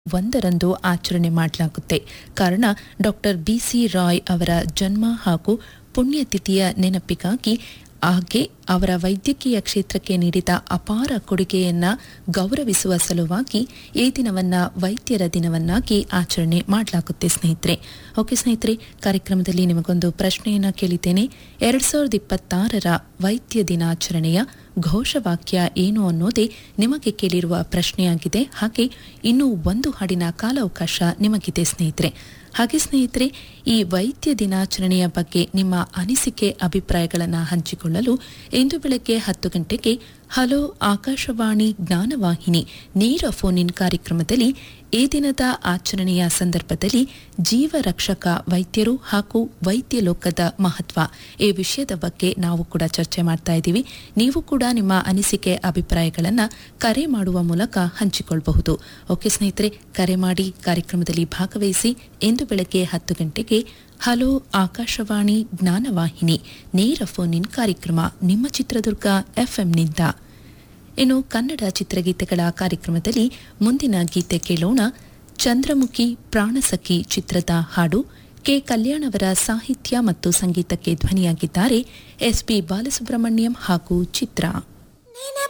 ಒಂದರಂದು ಆಚರಣೆ ಮಾಡಲಾಗುತ್ತೆ ಕಾರಣ ಡಾಕ್ಟರ್ ಬಿಸಿ ರಾಯ್ ಅವರ ಜನ್ಮ ಹಾಗೂ ಪುಣ್ಯತಿಥಿಯ ನೆನಪಿಗಾಗಿ ಹಾಗೆ ಅವರ ವೈದ್ಯಕೀಯ ಕ್ಷೇತ್ರಕ್ಕೆ ನೀಡಿದ ಅಪಾರ ಕೊಡುಗೆಯನ್ನ ಗೌರವಿಸುವ ಸಲುವಾಗಿ ಈ ದಿನವನ್ನ ವೈದ್ಯರ ದಿನವನ್ನಾಗಿ ಆಚರಣೆ ಮಾಡಲಾಗುತ್ತೆ ಸ್ನೇಹಿತರೆ ಓಕೆ ಸ್ನೇಹಿತರೆ ಕಾರ್ಯಕ್ರಮದಲ್ಲಿ ನಿಮಗೊಂದು ಪ್ರಶ್ನೆಯನ್ನ ಕೇಳಿದ್ದೇನೆ ಎರಡ್ ಸಾವಿರದ ಇಪ್ಪತ್ತಾರರ ವೈದ್ಯ ದಿನಾಚರಣೆಯ ಘೋಷವಾಕ್ಯ ಏನು ಅನ್ನೋದೇ ನಿಮಗೆ ಕೇಳಿರುವ ಪ್ರಶ್ನೆಯಾಗಿದೆ ಹಾಗೆ ಇನ್ನೂ ಒಂದು ಹಾಡಿನ ಕಾಲಾವಕಾಶ ನಿಮಗಿದೆ ಸ್ನೇಹಿತರೆ ಹಾಗೆ ಸ್ನೇಹಿತರೆ ಈ ವೈದ್ಯ ದಿನಾಚರಣೆಯ ಬಗ್ಗೆ ನಿಮ್ಮ ಅನಿಸಿಕೆ ಅಭಿಪ್ರಾಯಗಳನ್ನು ಹಂಚಿಕೊಳ್ಳಲು ಇಂದು ಬೆಳಗ್ಗೆ ಹತ್ತು ಗಂಟೆಗೆ ಹಲೋ ಆಕಾಶವಾಣಿ ಜ್ಞಾನವಾಹಿನಿ ನೇರ ಫೋನ್ ಇನ್ ಕಾರ್ಯಕ್ರಮದಲ್ಲಿ ಈ ದಿನದ ಆಚರಣೆಯ ಸಂದರ್ಭದಲ್ಲಿ ಜೀವ ರಕ್ಷಕ ವೈದ್ಯರು ಹಾಗೂ ವೈದ್ಯ ಲೋಕದ ಮಹತ್ವ ಈ ವಿಷಯದ ಬಗ್ಗೆ ನಾವು ಕೂಡ ಚರ್ಚೆ ಮಾಡ್ತಾ ಇದ್ದೀವಿ ನೀವು ಕೂಡ ನಿಮ್ಮ ಅನಿಸಿಕೆ ಅಭಿಪ್ರಾಯಗಳನ್ನು ಕರೆ ಮಾಡುವ ಮೂಲಕ ಹಂಚಿಕೊಳ್ಳಬಹುದು ಓಕೆ ಸ್ನೇಹಿತರೆ ಕರೆ ಮಾಡಿ ಕಾರ್ಯಕ್ರಮದಲ್ಲಿ ಭಾಗವಹಿಸಿ ಇಂದು ಬೆಳಗ್ಗೆ ಹತ್ತು ಗಂಟೆಗೆ ಹಲೋ ಆಕಾಶವಾಣಿ ಜ್ಞಾನವಾಹಿನಿ ನೇರ ಫೋನ್ ಇನ್ ಕಾರ್ಯಕ್ರಮ ನಿಮ್ಮ ಚಿತ್ರದುರ್ಗ ಎಫ್ಎಂನಿಂದ ಇನ್ನು ಕನ್ನಡ ಚಿತ್ರಗೀತೆಗಳ ಕಾರ್ಯಕ್ರಮದಲ್ಲಿ ಮುಂದಿನ ಗೀತೆ ಕೇಳೋಣ ಚಂದ್ರಮುಖಿ ಪ್ರಾಣಸಖಿ ಚಿತ್ರದ ಹಾಡು ಕೆ ಕಲ್ಯಾಣ್ ಅವರ ಸಾಹಿತ್ಯ ಮತ್ತು ಸಂಗೀತಕ್ಕೆ ಧ್ವನಿಯಾಗಿದ್ದಾರೆ ಎಸ್ಪಿ ಬಾಲಸುಬ್ರಹ್ಮಣ್ಯಂ ಹಾಗೂ ಚಿತ್ರ